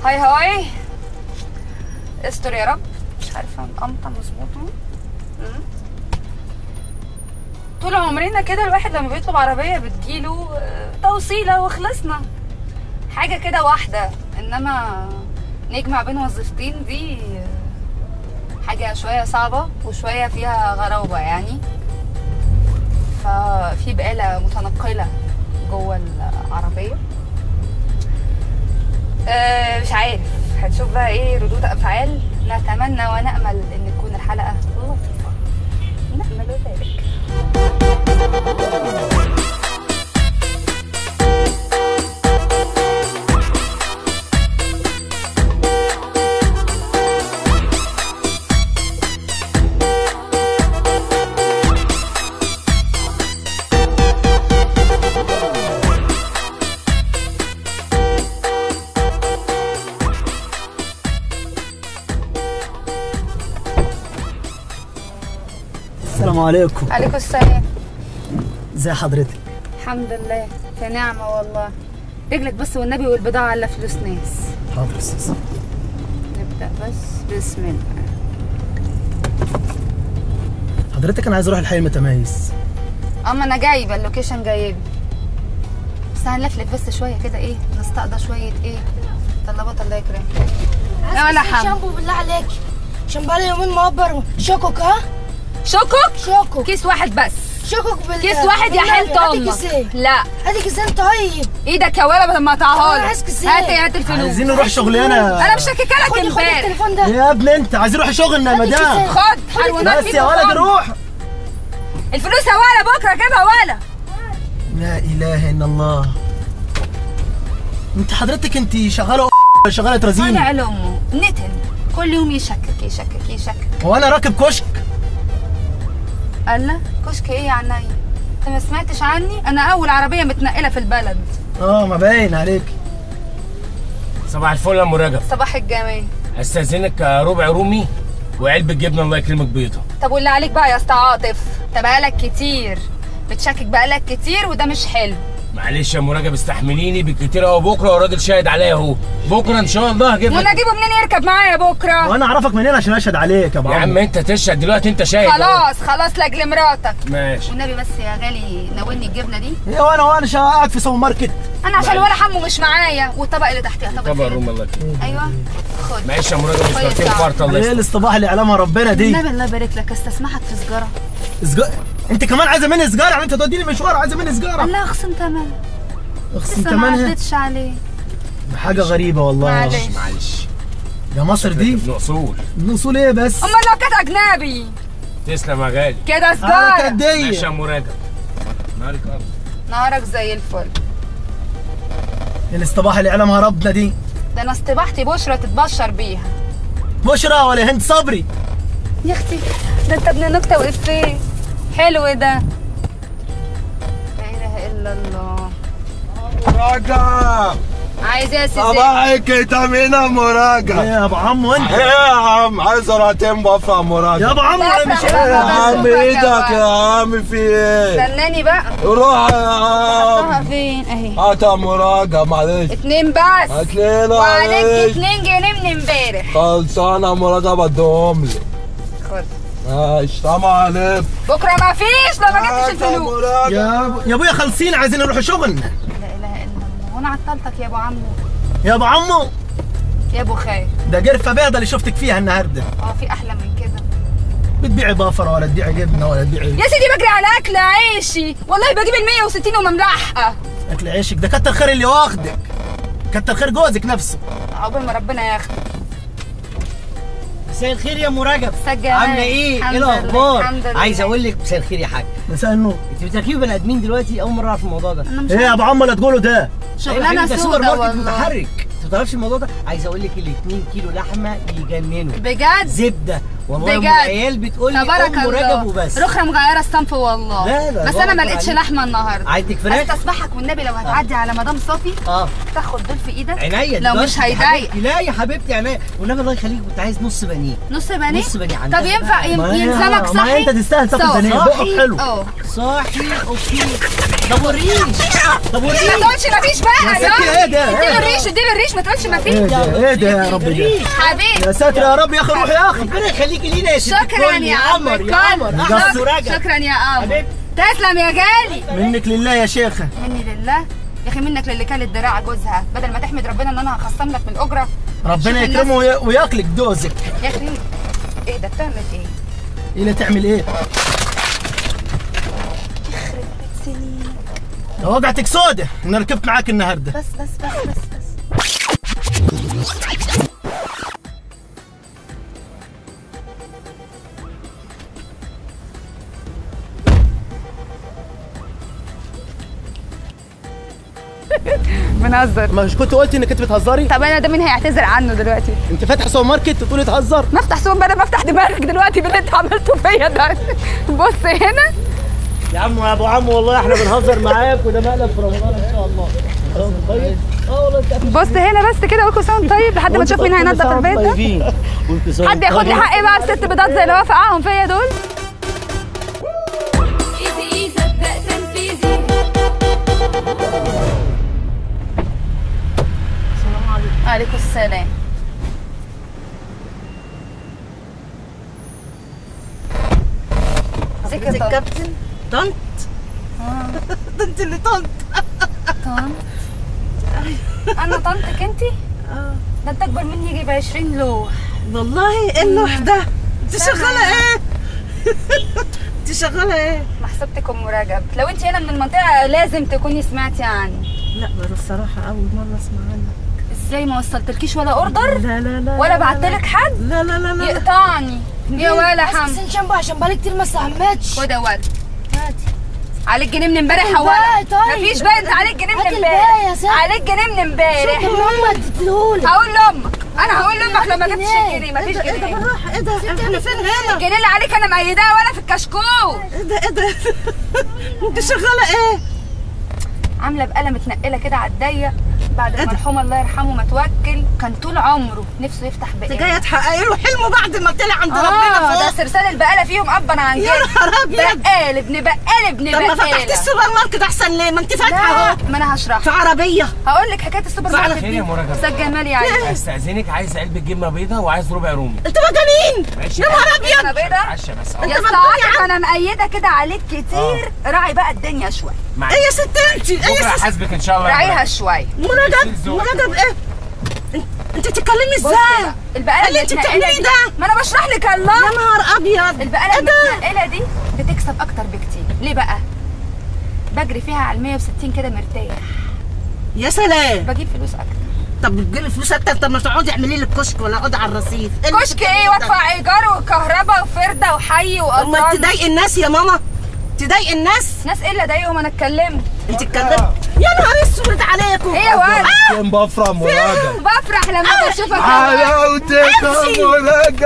هاي هاي استر يا رب مش عارفه مقمطه مظبوطه مم. طول عمرنا كده الواحد لما بيطلب عربيه بتجيله آه، توصيله وخلصنا حاجه كده واحده انما نجمع بين وظيفتين دي آه، حاجه شويه صعبه وشويه فيها غرابه يعني ففي بقاله متنقله جوه العربيه آه، مش عارف هتشوف بقى ايه ردود افعال نتمنى ونامل ان تكون الحلقه لطيفه نامل ذلك السلام عليكم عليكم السلام ازي حضرتك الحمد لله في نعمه والله رجلك بس والنبي والبضاعه على فلوس ناس حاضر يا استاذ نبدا بس بسم الله حضرتك انا عايز اروح الحي المتميز اما انا جايبه اللوكيشن جايبه بس هنلفلف بس شويه كده ايه نستقضى شويه ايه طلبات الله يكرمك لا ولا حم شامبو بالله عليك عشان بقالي يومين معبر شكك ها شكك شكك كيس واحد بس شكك بال كيس واحد يا حلت هاتي امك كيسين لا هاتي كيسين طيب ايدك يا ولا بدل ما أنا اقطعها عايز لك كيسين. هات هات الفلوس عايزين نروح شغلنا انا مش شاككه لك خدي خدي امبارح التليفون ده يا ابني انت عايزين نروح شغلنا يا هاتي مدام كيسين. خد حلوانات بس يا ولد روح الفلوس يا ولا بكره كده ولا لا اله الا الله انت حضرتك انت شغاله ولا شغاله طالع رزيني لامه نتن كل يوم يشكك يشكك يشكك وانا راكب كشك قال لا كشك ايه يا عينيا انت ما سمعتش عني انا اول عربيه متنقله في البلد اه ما باين عليك صباح الفل يا ام رجب صباح الجمال استاذنك ربع رومي وعلبه جبنه الله يكرمك بيضه طب واللي عليك بقى يا اسطى عاطف انت بقالك كتير بتشكك بقالك كتير وده مش حلو معلش يا ام رجب استحمليني بالكتير اهو بكره والراجل شاهد عليا اهو بكره ان شاء الله هجيب وانا لك اجيبه منين يركب معايا بكره وانا اعرفك منين عشان اشهد عليك يا ابو يا عم عمرو انت تشهد دلوقتي انت شاهد أهو. خلاص خلاص لاجل مراتك ماشي والنبي بس يا غالي ناولني الجبنه دي ايه وانا وانا شا- قاعد في سوبر ماركت انا عشان ولا حمو مش معايا والطبق اللي تحتيها طبق طبعا الفول. روم الله يكرمك ايوه خد معلش يا ام رجب كويس مستوردين يا عم. فرط الله ايه يستر الاصطباح اللي يعلمها ربنا دي النبي الله يبارك لك استسمحك في سجاره سجا... انت كمان عايزه مني سجاره يعني انت توديني مشوار عايزه مني سجاره الله اخصم تمام اقسم لسه ما تمنها عدتش عليه حاجه غريبه والله معلش. معلش يا مصر دي ابن اصول نصول ايه بس امال لو كانت اجنبي تسلم يا غالي كده على سجاره ماشي يا كديه ام رجب نهارك ابيض نهارك زي الفل الاصطباح اللي يعلمها ربنا دي ده انا استباحتي بشرى تتبشر بيها بشرى ولا هند صبري يا اختي ده انت ابن نكته وافيه حلو ده لا اله الا الله مراجع عايز ايه يا سيدي صباحك تامينا ايه مراجع يا ابو عمو انت ايه يا عم عايز راتين بفرع يا مراجع ابو عمو لا، انا مش لا، يا لا، عم بشوفك يا ايدك واحد. يا عم في ايه استناني بقى روح يا حطها عم فين اهي هات يا مراجع معلش اتنين بس هات لنا وعليك معلش. اتنين جنيه من امبارح خلصانه يا مراجع بدهم لي خد ماشي سلام عليكم بكره ما فيش لو ما جبتش هات يا الفلوس مراجع يا أبو- يا ابويا خالصين عايزين نروح شغلنا لا اله الا الله وانا عطلتك يا ابو عمو يا ابو عمو يا ابو خير ده جرفه بيضه اللي شفتك فيها النهارده اه في احلى من كده بتبيعي بافره ولا تبيعي جبنه ولا تبيعي يا سيدي بجري على اكل عيشي والله بجيب ال 160 ومملحها اكل عيشك ده كتر خير اللي واخدك كتر خير جوزك نفسه عقبال ما ربنا ياخد مساء الخير يا ام رجب مساء عامله ايه؟ الحمد ايه لله، الاخبار؟ الحمد لله. عايز اقول لك مساء الخير يا حاج مساء النور انت بتركبي بني ادمين دلوقتي اول مره اعرف الموضوع ده انا مش ايه يا ابو عمو اللي تقوله ده شغلانه ده سوبر سودا ماركت والله متحرك انت ما تعرفش الموضوع ده عايز اقول لك ال 2 كيلو لحمه يجننوا بجد زبده والله بجد. ام العيال بتقول لي تبارك ام رجب الله وبس رخرة مغيرة الصنف والله لا، لا، بس انا ما بارك لقيتش عليك. لحمه النهارده عندك فراخ؟ استسمحك والنبي لو هتعدي على مدام صافي اه تاخد دول في ايدك عينيا لو دلوقتي مش يا هيضايق حبيبتي. لا يا حبيبتي عينيا والنبي الله يخليك كنت عايز نص بانيه نص بني نص بني عندها طب ينفع بقى. يم- ما هي- يلزمك ما هي صحي انت تستاهل تاكل صح. بانيه صحي. بقك حلو اه صاحي اوكي طب والريش طب ما والريش تقولش مفيش بقى ستي ايه ده؟ اديله الريش اديله الريش ما تقولش مفيش ايه ده ايه ده يا رب ده الريش حبيبي يا ساتر يا رب يا اخي روح يا اخي ربنا يخليكي لينا يا ست شكرا الكل. يا عم قمر يا قمر الكل. احمد شك- ورجب شكرا يا قمر حبيبي. تسلم يا غالي منك لله يا شيخه مني لله يا اخي منك للي كانت دراع جوزها بدل ما تحمد ربنا ان انا هخصم لك من الاجره ربنا شوف الناس- يكرمه وي- وياكلك دوزك يا اخي ايه ده بتعمل ايه؟ الى تعمل ايه لو وقعتك سودة انا ركبت معاك النهارده بس بس بس بس بس بنهزر مش كنت قلت انك انت بتهزري طب انا ده مين هيعتذر عنه دلوقتي؟ انت فاتحه سوبر ماركت تقولي تهزر ما افتح سوق بدل ما افتح دماغك دلوقتي باللي انت عملته فيا ده بص هنا يا عم يا ابو عم والله احنا بنهزر معاك وده مقلب في رمضان ان شاء الله رمضان طيب اه والله انت بص هنا بس كده وكل سنه وأنت طيب لحد ما نشوف مين هينضف البيت ده حد ياخد لي حقي بقى بست بيضات زي اللي هو فقعهم فيا دول ايزي صدق تنفيذي عليكم السلام ازيك يا طنط؟ الكابتن طنط ده انت اللي طنط طنط انا طنطك انتي؟ ده انت اكبر مني يجي ب 20 لوح والله ايه اللوح ده انت شغاله ايه انت شغاله ايه محسوبتك ام رجب لو انت هنا من المنطقه لازم تكوني سمعتي عني لا بس الصراحه اول مره اسمع عنك ازاي ما وصلتلكيش ولا اوردر لا لا لا ولا لا، بعتلك حد لا لا لا لا يقطعني يا ولا حمد بس شامبو عشان بقالي كتير ما استحملتش خد يا ولد هاتي عليك جنيه من امبارح يا الباقي ولد طيب. مفيش باقي انت عليك جنيه من هات امبارح الباقي يا ست. عليك جنيه من امبارح شكرا ماما اديتهولي هقول لامك انا هقول لامك لو ما جبتش الجنيه مفيش ايه ده جنيه بالراحه ايه ده احنا فين هنا الجنيه اللي عليك انا مأيداه ولا في الكشكول ايه ده ايه ده انت شغاله ايه عامله بقاله متنقله كده على الضيق بعد المرحوم الله يرحمه ما توكل كان طول عمره نفسه يفتح انت بقاله جايه تحققي له حلمه بعد ما طلع عند اه ربنا ده فوق سرسال البقاله فيهم ابا عن يا كده نهار ابيض بقال ابن بقال ابن طب ما فتحتي بقاله السوبر ماركت احسن ليه ما انت فاتحه لا اهو ما انا هشرح في عربيه هقول لك حكايه السوبر فعلا ماركت خير دي يا مرجب. استاذ جمال يا عيني استاذنك عايز علبه جبنه بيضه وعايز ربع رومي انت مجانين ماشي يا نهار ابيض انا بيضه عشا بس يا انت استاذ مجنون يا عاطف عم. انا مأيده كده عليك كتير راعي بقى الدنيا شويه معلش. ايه يا ست انت ايه بكره يا ست هحاسبك ان شاء الله يا راعيها مرجب. شويه مرجب مرجب ايه انت- انت بتتكلمي بص ازاي بقى، البقاله اللي انت المتنقلة بتعمليه دي- ده ما انا بشرح لك يا الله نهار ابيض البقاله ايه ده المتنقله دي بتكسب اكتر بكتير ليه بقى بجري فيها على 160 كده مرتاح يا سلام بجيب فلوس اكتر طب بتجيلي فلوس اكتر طب ما تقعدي اعملي لي الكشك ولا اقعدي على الرصيف إيه اللي كشك ايه بتعمليه ده؟ وادفع ايجار وكهرباء وفرده وحي طب ما وقطران تضايقي الناس يا ماما تضايقي الناس ناس ايه اللي ضايقهم انا اتكلمت انت اتكلمت يا نهار اسود عليكم ايه يا ولد فين بفرح مراد بفرح لما بشوفك حلاوتك يا مراد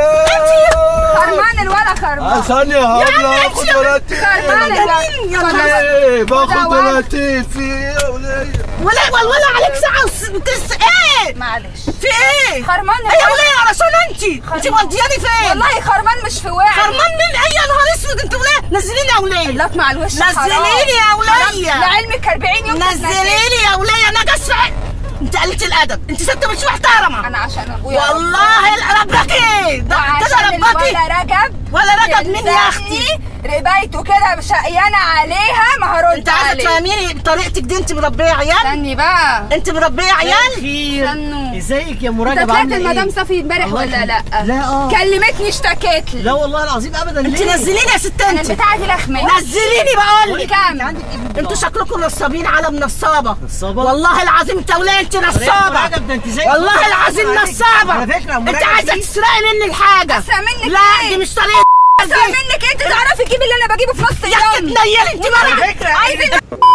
خرمان الولا خرمان ثانية هبلة خد ولاتي خرمان جميل يا الولا نهار ايه باخد ولا- ولاتي في يا ولية ولا ولا عليك ساعه وس- وتس ايه معلش في ايه خرمان ايه يا وليه علشان انت انت مودياني فين والله خرمان مش في وعي خرمان مين ايه يا نهار اسود انت وليه نزليني يا وليه اللط مع الوش نزليني يا وليه لعلمك 40 يوم نزليني يا وليه انا جسع انت قلت الادب انت ست مش محترمه انا عشان ابويا والله ال- ربك ايه ده كده وعشان ربكي الولا رجب ولا رجب مين يا اختي يلزقني ربايته كده شقيانه عليها ما هرد انت عايزه عليه تفهميني بطريقتك دي انت مربيه عيال استني بقى انت مربيه عيال خير استنوا. ازيك يا انت مرجب طلعت عامله المدام ايه صفي امبارح الله ولا لا يخليك. لا اه كلمتني اشتكت لي لا والله العظيم ابدا انت ليه نزليني يا ست انا انت البتاعه دي لخمه نزليني بقول لك كام عندك ايه بالبضاعة؟ انتوا شكلكم نصابين على نصابه نصابة؟ والله العظيم توليه انت نصابه مرجب ده انت زي والله العظيم نصابه على فكره مرجب انت عايزه دي- تسرقي مني الحاجه اسرق منك لا ايه؟ دي مش طريقه اسرق منك انت تعرفي تجيبي اللي انا بجيبه في نص يا اختي اليوم تنيلي انت مرة فكرة عايزين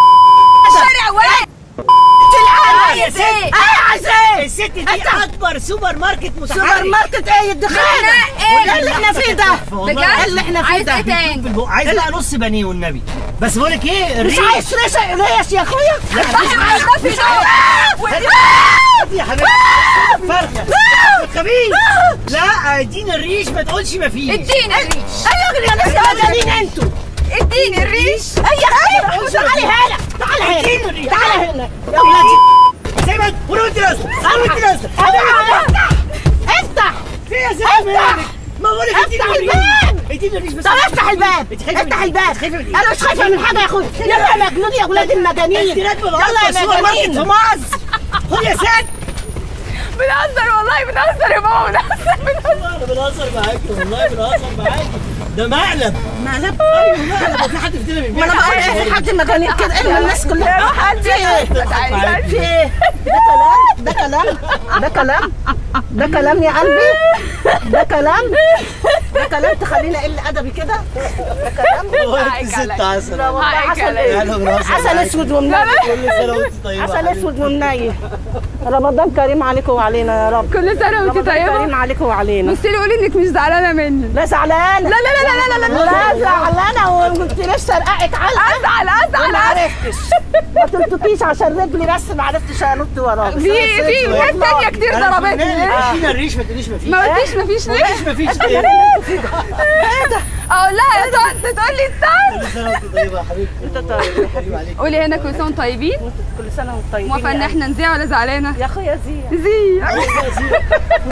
الشارع واقف انت العالم عايز ايه؟ ايه عايز ايه الست دي انت- اكبر سوبر ماركت سوبر متحرك ماركت ايه الدخانه لا، ايه؟ ايه اللي احنا فيه ده بجد ايه اللي احنا فيه عايز ده ايه تاني؟ في البق عايز بقى نص بانيه والنبي بس بقول لك ايه مش الريش عايز ريش ريش يا اخويا صاحب على الصفي ده يا حبيبي فرخه ما تخافيش لا اديني الريش ما تقولش ما فيش اديني الريش ايه يا اخي يا ناس يا مجانين انتوا اديني الريش ايه يا اخي تعالي هنا تعالى هنا تعالى هنا يا ولادي سيبك ولو انت نازل ولو انت نازل افتح افتح في يا زلمه مالك ما بقولك افتح الباب انت ماليش بس طب افتح الباب انت خايفة من افتح ايه؟ الباب خايفة من ايه؟ انا مش خايفه من حاجه يا اخويا يلا يا مجنون يا ولاد المجانين انت راكبه يلا العرض يا السوبر ماركت في مجانين مصر خد يا ست بنهزر والله بنهزر يا ماما بنهزر بنهزر انا بنهزر معاكي والله بنهزر معاكي ده مقلب مقلب ايوه مقلب وفي حد في الدنيا ما انا بقول ايه في حد مجانين كده ايه الناس كلها روح في ايه تعالي في ايه ده كلام ده كلام ده كلام ده كلام يا قلبي ده كلام ده كلام تخليني اقل ادبي كده ده كلام انت ست عسل لا والله هاي عسل كلام. ايه انا بنهزر عسل معاكي. اسود ومنيل كل سنه وانت طيبه عسل حبيبتي. اسود ومنيل رمضان كريم عليكم وعلينا يا رب كل سنه وانت رمضان طيبه كريم عليكم وعلينا بصي لي قولي انك مش زعلانه مني لا زعلانه لا لا لا لا لا لا لا زعلانه وكنت نفسي ارقعك علقه ازعل ازعل ما عرفتش ما تلتقيش عشان رجلي بس ما عرفتش انط وراك في في ناس تانية كتير أنا في ضربتني النادي، فينا الريش ما تقوليش ما فيش ما قلتيش مفيش ليه مفيش مفيش ايه اقول لها يا طنط تقول لي استنى كل سنه وانت طيبه يا حبيبتي انت طيب حبيبي عليك قولي هنا كل سنه وانتم طيبين كل سنه وانت طيبين موافقه ان يا احنا نذيع ولا زعلانه يا اخويا زين زي